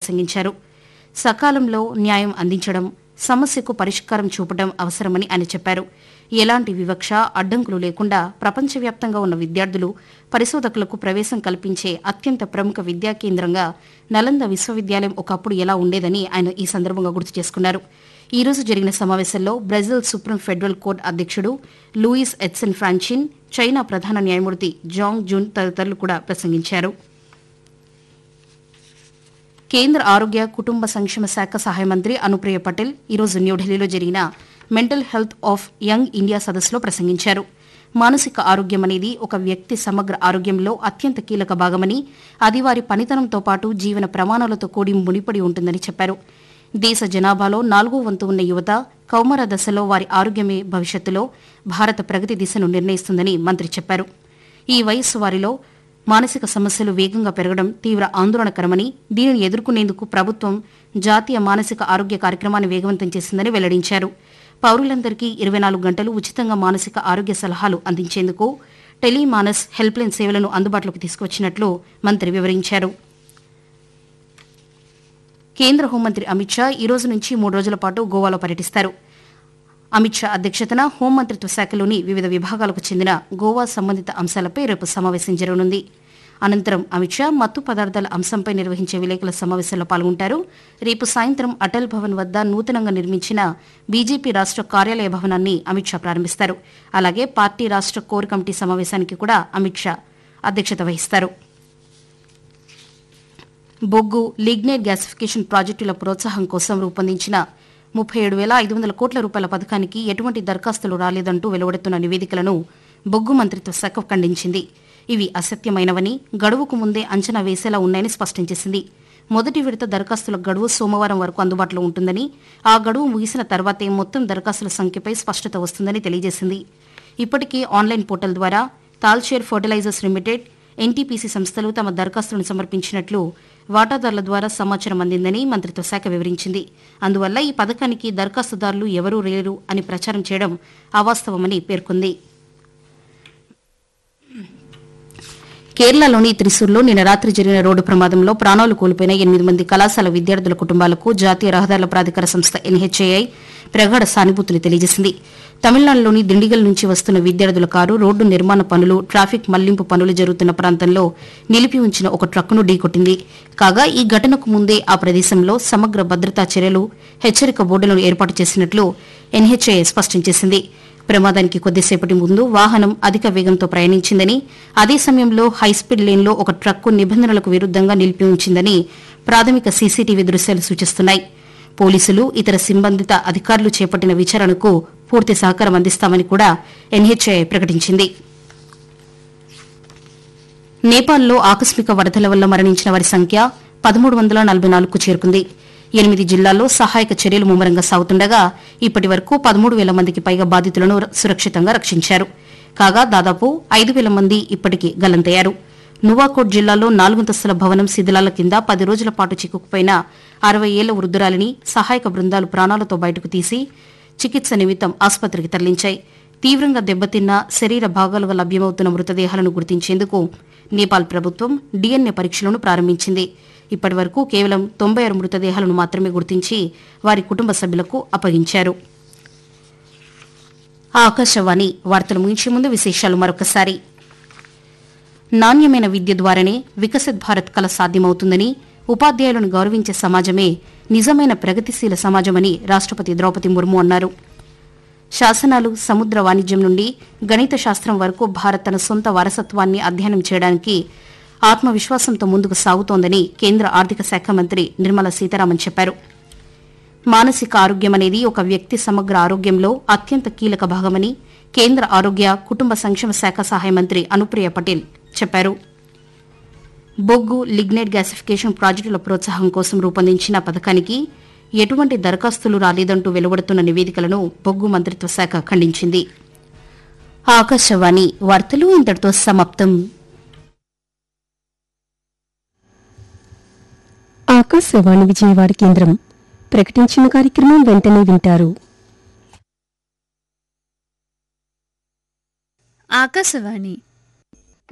ప్రసంగించారు సకాలంలో న్యాయం అందించడం సమస్యకు పరిష్కారం చూపడం అవసరమని ఆయన చెప్పారు ఎలాంటి వివక్ష అడ్డంకులు లేకుండా ప్రపంచవ్యాప్తంగా ఉన్న విద్యార్థులు పరిశోధకులకు ప్రవేశం కల్పించే అత్యంత ప్రముఖ విద్యా కేంద్రంగా నలంద విశ్వవిద్యాలయం ఒకప్పుడు ఎలా ఉండేదని ఆయన ఈ సందర్భంగా గుర్తు చేసుకున్నారు ఈ రోజు జరిగిన సమావేశంలో బ్రెజిల్ సుప్రీం ఫెడరల్ కోర్టు అధ్యక్షుడు లూయిస్ ఎడ్సన్ ఫ్రాన్చిన్ చైనా ప్రధాన న్యాయమూర్తి జాంగ్ జూన్ తదితరులు కూడా ప్రసంగించారు కేంద్ర ఆరోగ్య కుటుంబ సంక్షేమ శాఖ సహాయ మంత్రి అనుప్రియ పటేల్ ఈరోజు న్యూఢిల్లీలో జరిగిన mental health of young India సదస్సులో ప్రసంగించారు మానసిక ఆరోగ్యం అనేది ఒక వ్యక్తి సమగ్ర ఆరోగ్యంలో అత్యంత కీలక భాగమని అది వారి పనితనంతో పాటు జీవన ప్రమాణాలతో కూడి ముడిపడి ఉంటుందని చెప్పారు దేశ జనాభాలో నాలుగో వంతు ఉన్న యువత కౌమార దశలో వారి ఆరోగ్యమే భవిష్యత్తులో భారత ప్రగతి దిశను నిర్ణయిస్తుందని మంత్రి చెప్పారు ఈ వయస్సు వారిలో మానసిక సమస్యలు వేగంగా పెరగడం తీవ్ర ఆందోళనకరమని దీనిని ఎదుర్కొనేందుకు ప్రభుత్వం జాతీయ మానసిక ఆరోగ్య కార్యక్రమాన్ని వేగవంతం చేసిందని వెల్లడించారు పౌరులందరికీ ఇరవై నాలుగు గంటలు ఉచితంగా మానసిక ఆరోగ్య సలహాలు అందించేందుకు టెలిమానస్ హెల్ప్లైన్ సేవలను అందుబాటులోకి తీసుకొచ్చినట్లు మంత్రి వివరించారు కేంద్ర హోంమంత్రి అమిత్ షా ఈ రోజు నుంచి మూడు రోజుల పాటు గోవాలో పర్యటిస్తారు అమిత్ షా అధ్యక్షతన హోంమంత్రిత్వ శాఖలోని వివిధ విభాగాలకు చెందిన గోవా సంబంధిత అంశాలపై రేపు సమావేశం జరగనుంది అనంతరం అమిత్ షా మత్తు పదార్థాల అంశంపై నిర్వహించే విలేకరుల సమావేశంలో పాల్గొంటారు రేపు సాయంత్రం అటల్ భవన్ వద్ద నూతనంగా నిర్మించిన బీజేపీ రాష్ట కార్యాలయ భవనాన్ని అమిత్ షా ప్రారంభిస్తారు అలాగే పార్టీ రాష్ట కోర్ కమిటీ సమావేశానికి కూడా అమిత్ షా అధ్యక్షత వహిస్తారు బొగ్గు లిగ్నైట్ గ్యాసిఫికేషన్ ప్రాజెక్టుల ప్రోత్సాహం కోసం రూపొందించిన ముప్పై ఏడు వేల ఐదు వందల కోట్ల రూపాయల పథకానికి ఎటువంటి దరఖాస్తులు రాలేదంటూ వెలువడుతున్న నివేదికలను బొగ్గు మంత్రిత్వ శాఖ ఖండించింది ఇవి అసత్యమైనవని గడువుకు ముందే అంచనా వేసేలా ఉన్నాయని స్పష్టం చేసింది మొదటి విడత దరఖాస్తుల గడువు సోమవారం వరకు అందుబాటులో ఉంటుందని ఆ గడువు ముగిసిన తర్వాతే మొత్తం దరఖాస్తుల సంఖ్యపై స్పష్టత వస్తుందని తెలియజేసింది ఇప్పటికే ఆన్లైన్ పోర్టల్ ద్వారా తాల్షేర్ ఫర్టిలైజర్స్ లిమిటెడ్ ఎన్టీపీసీ సంస్థలు తమ దరఖాస్తులను సమర్పించినట్లు వాటాదారుల ద్వారా సమాచారం అందిందని మంత్రిత్వ శాఖ వివరించింది అందువల్ల ఈ పథకానికి దరఖాస్తుదారులు ఎవరూ లేరు అని ప్రచారం చేయడం అవాస్తవమని పేర్కొంది కేరళలోని త్రిశూర్లో నిన్న రాత్రి జరిగిన రోడ్డు ప్రమాదంలో ప్రాణాలు కోల్పోయిన ఎనిమిది మంది కళాశాల విద్యార్థుల కుటుంబాలకు జాతీయ రహదారుల ప్రాధికార సంస్థ ఎన్హెచ్ఏఐ ప్రగాఢ సానుభూతిని తెలియజేసింది తమిళనాడులోని దిండిగల్ నుంచి వస్తున్న విద్యార్థుల కారు రోడ్డు నిర్మాణ పనులు ట్రాఫిక్ మళ్లింపు పనులు జరుగుతున్న ప్రాంతంలో నిలిపి ఉంచిన ఒక ట్రక్కును ఢీకొట్టింది కాగా ఈ ఘటనకు ముందే ఆ ప్రదేశంలో సమగ్ర భద్రతా చర్యలు హెచ్చరిక బోర్డులను ఏర్పాటు చేసినట్లు ఎన్హెచ్ఏఐ స్పష్టం చేసింది ప్రమాదానికి కొద్దిసేపటి ముందు వాహనం అధిక వేగంతో ప్రయాణించిందని అదే సమయంలో హైస్పీడ్ లేన్లో ఒక ట్రక్కు నిబంధనలకు విరుద్దంగా నిలిపి ఉంచిందని ప్రాథమిక సీసీటీవీ దృశ్యాలు సూచిస్తున్నాయి పోలీసులు ఇతర సంబంధిత అధికారులు చేపట్టిన విచారణకు పూర్తి సహకారం అందిస్తామని కూడా ఎన్హెచ్ఐ ప్రకటించింది నేపాల్లో ఆకస్మిక వరదల వల్ల మరణించిన వారి సంఖ్య పదమూడు వందల నలభై నాలుగుకు చేరుకుంది ఎనిమిది జిల్లాల్లో సహాయక చర్యలు ముమ్మరంగా సాగుతుండగా ఇప్పటి వరకు పదమూడు వేల మందికి పైగా బాధితులను సురక్షితంగా రక్షించారు కాగా దాదాపు ఐదు వేల మంది ఇప్పటికీ గల్లంతయ్యారు నువాకోట్ జిల్లాలో నాలుగంతస్తుల భవనం శిథిలాల కింద పది రోజుల పాటు చిక్కుకుపోయిన అరవై ఏళ్ల వృద్ధురాలిని సహాయక బృందాలు ప్రాణాలతో బయటకు తీసి చికిత్స నిమిత్తం ఆసుపత్రికి తరలించాయి తీవ్రంగా దెబ్బతిన్న శరీర భాగాలుగా లభ్యమవుతున్న మృతదేహాలను గుర్తించేందుకు నేపాల్ ప్రభుత్వం డీఎన్ఏ పరీక్షలను ప్రారంభించింది ఇప్పటి వరకు కేవలం తొంభై ఆరు మృతదేహాలను మాత్రమే గుర్తించి వారి కుటుంబ సభ్యులకు అప్పగించారు ఆకాశవాణి వార్తలు ముగించే ముందు విశేషాలు మరొకసారి నాణ్యమైన విద్య ద్వారానే వికసిత్ భారత్ కల సాధ్యమవుతుందని ఉపాధ్యాయులను గౌరవించే సమాజమే నిజమైన ప్రగతిశీల సమాజమని రాష్టపతి ద్రౌపది ముర్ము అన్నారు శాసనాలు సముద్ర వాణిజ్యం నుండి గణిత శాస్త్రం వరకు భారత్ తన సొంత వారసత్వాన్ని అధ్యయనం చేయడానికి ఆత్మవిశ్వాసంతో ముందుకు సాగుతోందని కేంద్ర ఆర్థిక శాఖ మంత్రి నిర్మలా సీతారామన్ చెప్పారు మానసిక ఆరోగ్యం అనేది ఒక వ్యక్తి సమగ్ర ఆరోగ్యంలో అత్యంత కీలక భాగమని కేంద్ర ఆరోగ్య కుటుంబ సంక్షేమ శాఖ సహాయ మంత్రి అనుప్రియ పటేల్ చెప్పారు బొగ్గు లిగ్నైట్ గ్యాసిఫికేషన్ ప్రాజెక్టుల ప్రోత్సాహం కోసం రూపొందించిన పథకానికి ఎటువంటి దరఖాస్తులు రాలేదంటూ వెలువడుతున్న నివేదికలను బొగ్గు మంత్రిత్వ శాఖ ఖండించింది ఆకాశవాణి వార్తలు ఇంతటితో సమాప్తం ఆకాశవాణి విజయవాడ కేంద్రం ప్రకటించిన కార్యక్రమం వెంటనే వింటారు ఆకాశవాణి